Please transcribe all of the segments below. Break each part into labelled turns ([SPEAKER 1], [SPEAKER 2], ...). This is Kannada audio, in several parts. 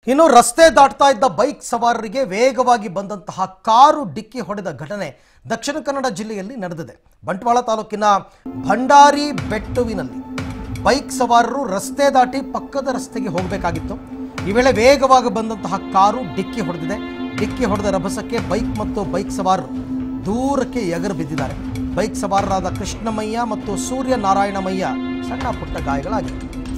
[SPEAKER 1] ಇನ್ನು ರಸ್ತೆ ದಾಟ್ತಾ ಇದ್ದ ಬೈಕ್ ಸವಾರರಿಗೆ ವೇಗವಾಗಿ ಬಂದಂತಹ ಕಾರು ಡಿಕ್ಕಿ ಹೊಡೆದ ಘಟನೆ ದಕ್ಷಿಣ ಕನ್ನಡ ಜಿಲ್ಲೆಯಲ್ಲಿ ನಡೆದಿದೆ ಬಂಟ್ವಾಳ ತಾಲೂಕಿನ ಭಂಡಾರಿ ಬೆಟ್ಟುವಿನಲ್ಲಿ ಬೈಕ್ ಸವಾರರು ರಸ್ತೆ ದಾಟಿ ಪಕ್ಕದ ರಸ್ತೆಗೆ ಹೋಗಬೇಕಾಗಿತ್ತು ಈ ವೇಳೆ ವೇಗವಾಗಿ ಬಂದಂತಹ ಕಾರು ಡಿಕ್ಕಿ ಹೊಡೆದಿದೆ ಡಿಕ್ಕಿ ಹೊಡೆದ ರಭಸಕ್ಕೆ ಬೈಕ್ ಮತ್ತು ಬೈಕ್ ಸವಾರರು ದೂರಕ್ಕೆ ಎಗರು ಬಿದ್ದಿದ್ದಾರೆ ಬೈಕ್ ಸವಾರರಾದ ಕೃಷ್ಣಮಯ್ಯ ಮತ್ತು ಸೂರ್ಯ ನಾರಾಯಣಮಯ್ಯ ಸಣ್ಣ ಪುಟ್ಟ ಗಾಯಗಳಾಗಿವೆ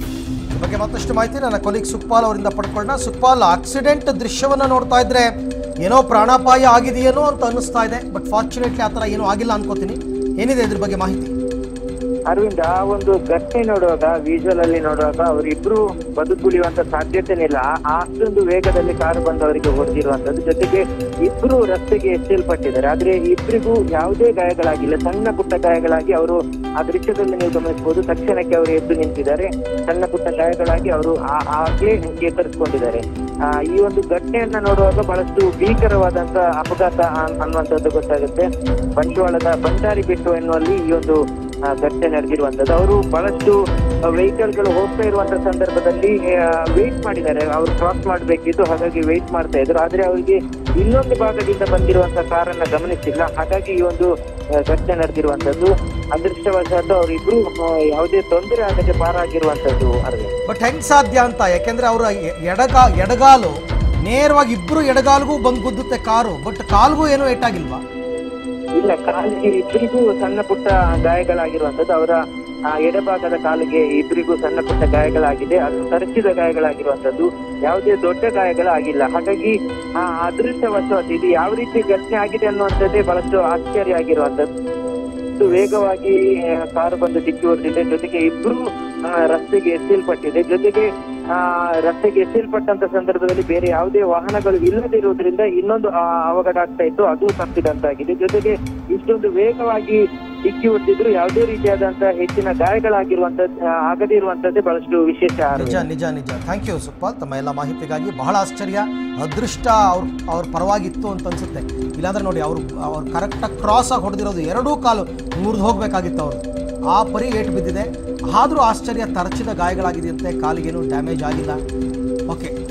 [SPEAKER 1] ಈ ಬಗ್ಗೆ ಮತ್ತಷ್ಟು ಮಾಹಿತಿ ನನ್ನ ಕೊಲೀಗ್ ಸುಕ್ಪಾಲ್ ಅವರಿಂದ ಪಡ್ಕೊಳ್ಳೋಣ ಸುಕ್ಪಾಲ್ ಆಕ್ಸಿಡೆಂಟ್ ದೃಶ್ಯವನ್ನ ನೋಡ್ತಾ ಇದ್ರೆ ಏನೋ ಪ್ರಾಣಾಪಾಯ ಆಗಿದೆಯೇನೋ ಅಂತ ಅನ್ನಿಸ್ತಾ ಇದೆ ಬಟ್ ಫಾರ್ಚುನೇಟ್ಲಿ ಆ ಥರ ಏನೂ ಆಗಿಲ್ಲ ಅನ್ಕೋತೀನಿ ಏನಿದೆ ಇದ್ರ ಬಗ್ಗೆ ಮಾಹಿತಿ
[SPEAKER 2] ಅರವಿಂದ್ ಆ ಒಂದು ಘಟನೆ ನೋಡುವಾಗ ವಿಜುವಲ್ ಅಲ್ಲಿ ನೋಡುವಾಗ ಅವರಿಬ್ರು ಬದುಕುಳಿಯುವಂತ ಸಾಧ್ಯತೆನೇ ಇಲ್ಲ ಆ- ಆ ಅಷ್ಟೊಂದು ವೇಗದಲ್ಲಿ ಕಾರು ಬಂದು ಅವರಿಗೆ ಹೊಡೆದಿರುವಂತದ್ದು ಜೊತೆಗೆ ಇಬ್ರು ರಸ್ತೆಗೆ ಎಚ್ಚಲ್ಪಟ್ಟಿದ್ದಾರೆ ಆದ್ರೆ ಇಬ್ಬರಿಗೂ ಯಾವುದೇ ಗಾಯಗಳಾಗಿಲ್ಲ ಸಣ್ಣ ಪುಟ್ಟ ಗಾಯಗಳಾಗಿ ಅವರು ಆ ದೃಶ್ಯದಲ್ಲಿ ನೀವು ಗಮನಿಸಬಹುದು ತಕ್ಷಣಕ್ಕೆ ಅವರು ಎದ್ದು ನಿಂತಿದ್ದಾರೆ ಸಣ್ಣ ಪುಟ್ಟ ಗಾಯಗಳಾಗಿ ಅವರು ಆ- ಆಗ್ಲೇ ಚೇತರಿಸಿಕೊಂಡಿದ್ದಾರೆ ಆ, ಈ ಒಂದು ಘಟನೆಯನ್ನ ನೋಡುವಾಗ ಬಹಳಷ್ಟು ಭೀಕರವಾದಂತ ಅಪಘಾತ ಅನ್- ಅನ್ನುವಂಥದ್ದು ಗೊತ್ತಾಗುತ್ತೆ ಬಂಟ್ವಾಳದ ಬಂಡಾರಿ ಬೆಟ್ಟು ಎನ್ನುವಲ್ಲಿ ಈ ಒಂದು ಆ, ಘಟನೆ ನಡೆದಿರುವಂತದ್ದು ಅವರು ಬಹಳಷ್ಟು ವೆಹಿಕಲ್ ಗಳು ಹೋಗ್ತಾ ಇರುವಂತ ಸಂದರ್ಭದಲ್ಲಿ ವೇಟ್ ಮಾಡಿದ್ದಾರೆ ಅವರು ಕ್ರಾಸ್ ಮಾಡಬೇಕಿತ್ತು ಹಾಗಾಗಿ ವೇಟ್ ಮಾಡ್ತಾ ಇದ್ರು ಆದ್ರೆ ಅವರಿಗೆ ಇನ್ನೊಂದು ಭಾಗದಿಂದ ಬಂದಿರುವಂತ ಕಾರನ್ನ ಗಮನಿಸಿಲ್ಲ ಹಾಗಾಗಿ ಈ ಒಂದು ಆ, ಘಟನೆ ನಡೆದಿರುವಂತದ್ದು ಅದೃಷ್ಟವಶಾತ್ ಅವರಿಬ್ರು ಆ, ಯಾವುದೇ ತೊಂದರೆ ಆಗದೆ ಪಾರಾಗಿರುವಂತದ್ದು ಅರವಿಂದ್
[SPEAKER 1] ಬಟ್ ಹೆಂಗ್ ಸಾಧ್ಯ ಅಂತ ಯಾಕೆಂದ್ರೆ ಅವರ ಎಡಗಾ ಎಡಗಾಲು ನೇರವಾಗಿ ಇಬ್ರು ಎಡಗಾಲ್ಗೂ ಬಂದು ಗುದ್ದುತ್ತೆ ಕಾರು ಬಟ್ ಕಾಲ್ಗೂ ಏನೂ ಏಟಾಗಿಲ್ವಾ
[SPEAKER 2] ಇಲ್ಲ ಕಾಲಿಗೆ ಇಬ್ಬರಿಗೂ ಸಣ್ಣ ಪುಟ್ಟ ಗಾಯಗಳಾಗಿರುವಂತದ್ದು ಅವರ ಆ, ಎಡಭಾಗದ ಕಾಲಿಗೆ ಇಬ್ಬರಿಗೂ ಸಣ್ಣ ಪುಟ್ಟ ಗಾಯಗಳಾಗಿದೆ ಅದು ತರಚಿದ ಗಾಯಗಳಾಗಿರುವಂತದ್ದು ಯಾವುದೇ ದೊಡ್ಡ ಗಾಯಗಳಾಗಿಲ್ಲ ಹಾಗಾಗಿ ಆ ಅದೃಷ್ಟವಶಾತ್ ಇದು ಯಾವ ರೀತಿ ಘಟನೆ ಆಗಿದೆ ಅನ್ನುವಂಥದ್ದೇ ಬಹಳಷ್ಟು ಆಶ್ಚರ್ಯ ಆಗಿರುವಂತದ್ದು ಇದು ವೇಗವಾಗಿ ಆ, ಕಾರು ಬಂದು ಡಿಕ್ಕಿ ಹೊಡೆದಿದೆ ಜೊತೆಗೆ ಇಬ್ರು ಆ, ರಸ್ತೆಗೆ ಎಸೆಯಲ್ಪಟ್ಟಿದೆ ಜೊತೆಗೆ ಆ ರಸ್ತೆಗೆ ಎಸೆಯಲ್ಪಟ್ಟಂತ ಸಂದರ್ಭದಲ್ಲಿ ಬೇರೆ ಯಾವುದೇ ವಾಹನಗಳು ಇಲ್ಲದಿರುವುದರಿಂದ ಇನ್ನೊಂದು ಆ, ಅವಘಡ ಆಗ್ತಾ ಇತ್ತು ಅದು ತಪ್ಪಿದಂತಾಗಿದೆ ಜೊತೆಗೆ ಇಷ್ಟೊಂದು ವೇಗವಾಗಿ ಡಿಕ್ಕಿ ಹೊಡೆದಿದ್ರು ಯಾವುದೇ ರೀತಿಯಾದಂತಹ ಹೆಚ್ಚಿನ ಗಾಯಗಳಾಗಿರುವಂತದ್ದು ಆಗದೇ ಇರುವಂತದ್ದೇ ಬಹಳಷ್ಟು ವಿಶೇಷ
[SPEAKER 1] ನಿಜ
[SPEAKER 2] ಅರವಿಂದ್.
[SPEAKER 1] ನಿಜ ನಿಜ ಥ್ಯಾಂಕ್ ಯು ಸುಕ್ಪಾಲ್ ತಮ್ಮ ಎಲ್ಲ ಮಾಹಿತಿಗಾಗಿ ಬಹಳ ಆಶ್ಚರ್ಯ ಅದೃಷ್ಟ ಅವ್ರ ಅವ್ರ ಪರವಾಗಿತ್ತು ಅಂತ ಅನ್ಸುತ್ತೆ ಇಲ್ಲಾಂದ್ರೆ ನೋಡಿ ಅವರು ಅವ್ರು ಕರೆಕ್ಟಾಗಿ ಕ್ರಾಸ್ ಆಗಿ ಹೊಡೆದಿರೋದು ಎರಡೂ ಕಾಲು ಮುರಿದು ಹೋಗ್ಬೇಕಾಗಿತ್ತು ಅವರು ಆ ಪರಿ ಏಟು ಬಿದ್ದಿದೆ ಆದರೂ ಆಶ್ಚರ್ಯ ತರಚಿದ ಗಾಯಗಳಾಗಿದೆಯಂತೆ ಕಾಲಿಗೇನು ಡ್ಯಾಮೇಜ್ ಆಗಿಲ್ಲ ಓಕೆ